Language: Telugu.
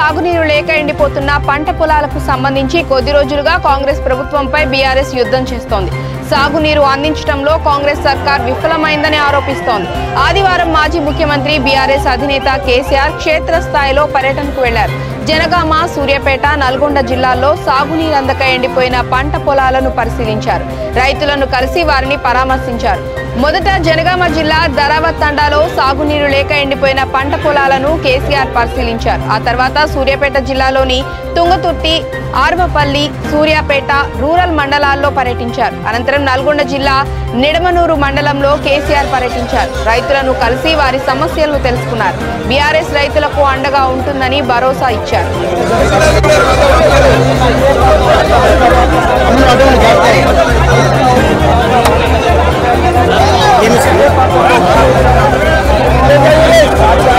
సాగునీరు లేక ఎండిపోతున్న పంట పొలాలకు సంబంధించి కొద్ది రోజులుగా కాంగ్రెస్ ప్రభుత్వంపై బీఆర్ఎస్ యుద్ధం చేస్తోంది సాగునీరు అందించడంలో కాంగ్రెస్ సర్కార్ విఫలమైందని ఆరోపిస్తోంది ఆదివారం మాజీ ముఖ్యమంత్రి బీఆర్ఎస్ అధినేత కేసీఆర్ క్షేత్రస్థాయిలో పర్యటనకు వెళ్లారు జనగామ సూర్యాపేట నల్గొండ జిల్లాల్లో సాగునీరు అందక ఎండిపోయిన పంట పొలాలను పరిశీలించారు రైతులను కలిసి వారిని పరామర్శించారు మొదట జనగామ జిల్లా ధరావత్ తండాలో సాగునీరు లేక ఎండిపోయిన పంట పొలాలను కేసీఆర్ పరిశీలించారు ఆ తర్వాత సూర్యాపేట జిల్లాలోని తుంగతుర్తి ఆర్వపల్లి సూర్యాపేట రూరల్ మండలాల్లో పర్యటించారు అనంతరం నల్గొండ జిల్లా నిడమనూరు మండలంలో కేసీఆర్ పర్యటించారు రైతులను కలిసి వారి సమస్యలను తెలుసుకున్నారు బీఆర్ఎస్ రైతులకు అండగా ఉంటుందని భరోసా ఇచ్చారు ఏమి సార్